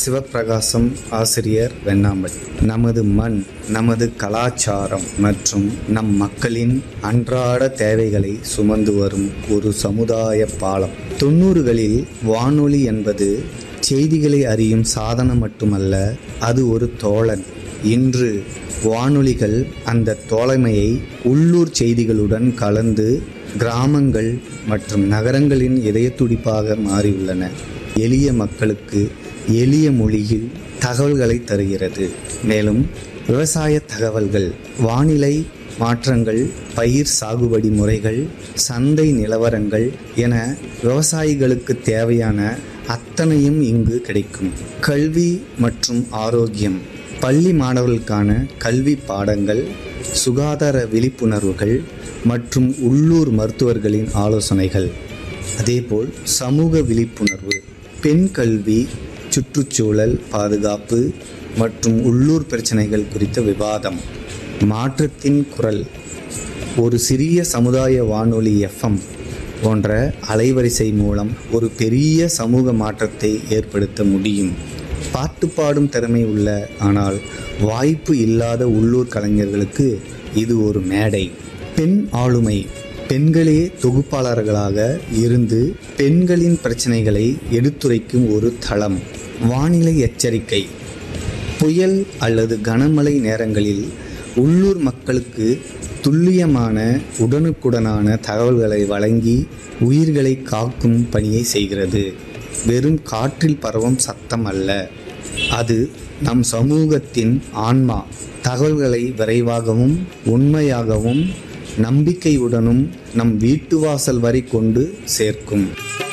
சிவப்பிரகாசம் ஆசிரியர் வெண்ணாம்பல் நமது மண் நமது கலாச்சாரம் மற்றும் நம் மக்களின் அன்றாட தேவைகளை சுமந்து வரும் ஒரு சமுதாய பாலம் தொண்ணூறுகளில் வானொலி என்பது செய்திகளை அறியும் சாதனம் மட்டுமல்ல அது ஒரு தோழன் இன்று வானொலிகள் அந்த தோழமையை உள்ளூர் செய்திகளுடன் கலந்து கிராமங்கள் மற்றும் நகரங்களின் இதயத்துடிப்பாக மாறியுள்ளன எளிய மக்களுக்கு எளிய மொழியில் தகவல்களை தருகிறது மேலும் விவசாய தகவல்கள் வானிலை மாற்றங்கள் பயிர் சாகுபடி முறைகள் சந்தை நிலவரங்கள் என விவசாயிகளுக்கு தேவையான அத்தனையும் இங்கு கிடைக்கும் கல்வி மற்றும் ஆரோக்கியம் பள்ளி மாணவர்களுக்கான கல்வி பாடங்கள் சுகாதார விழிப்புணர்வுகள் மற்றும் உள்ளூர் மருத்துவர்களின் ஆலோசனைகள் அதேபோல் சமூக விழிப்புணர்வு பெண் கல்வி சுற்றுச்சூழல் பாதுகாப்பு மற்றும் உள்ளூர் பிரச்சனைகள் குறித்த விவாதம் மாற்றத்தின் குரல் ஒரு சிறிய சமுதாய வானொலி எஃப்எம் போன்ற அலைவரிசை மூலம் ஒரு பெரிய சமூக மாற்றத்தை ஏற்படுத்த முடியும் பாட்டு பாடும் திறமை உள்ள ஆனால் வாய்ப்பு இல்லாத உள்ளூர் கலைஞர்களுக்கு இது ஒரு மேடை பெண் ஆளுமை பெண்களே தொகுப்பாளர்களாக இருந்து பெண்களின் பிரச்சனைகளை எடுத்துரைக்கும் ஒரு தளம் வானிலை எச்சரிக்கை புயல் அல்லது கனமழை நேரங்களில் உள்ளூர் மக்களுக்கு துல்லியமான உடனுக்குடனான தகவல்களை வழங்கி உயிர்களை காக்கும் பணியை செய்கிறது வெறும் காற்றில் பரவும் சத்தம் அல்ல அது நம் சமூகத்தின் ஆன்மா தகவல்களை விரைவாகவும் உண்மையாகவும் நம்பிக்கையுடனும் நம் வீட்டு வாசல் வரை கொண்டு சேர்க்கும்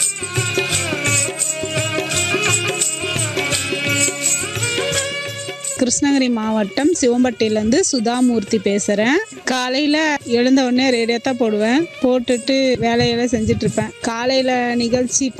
கிருஷ்ணகிரி மாவட்டம் சிவம்பட்டியிலேருந்து சுதாமூர்த்தி பேசுகிறேன் காலையில் எழுந்த உடனே ரேடியோ தான் போடுவேன் போட்டுட்டு வேலையெல்லாம் செஞ்சுட்ருப்பேன் காலையில் நிகழ்ச்சி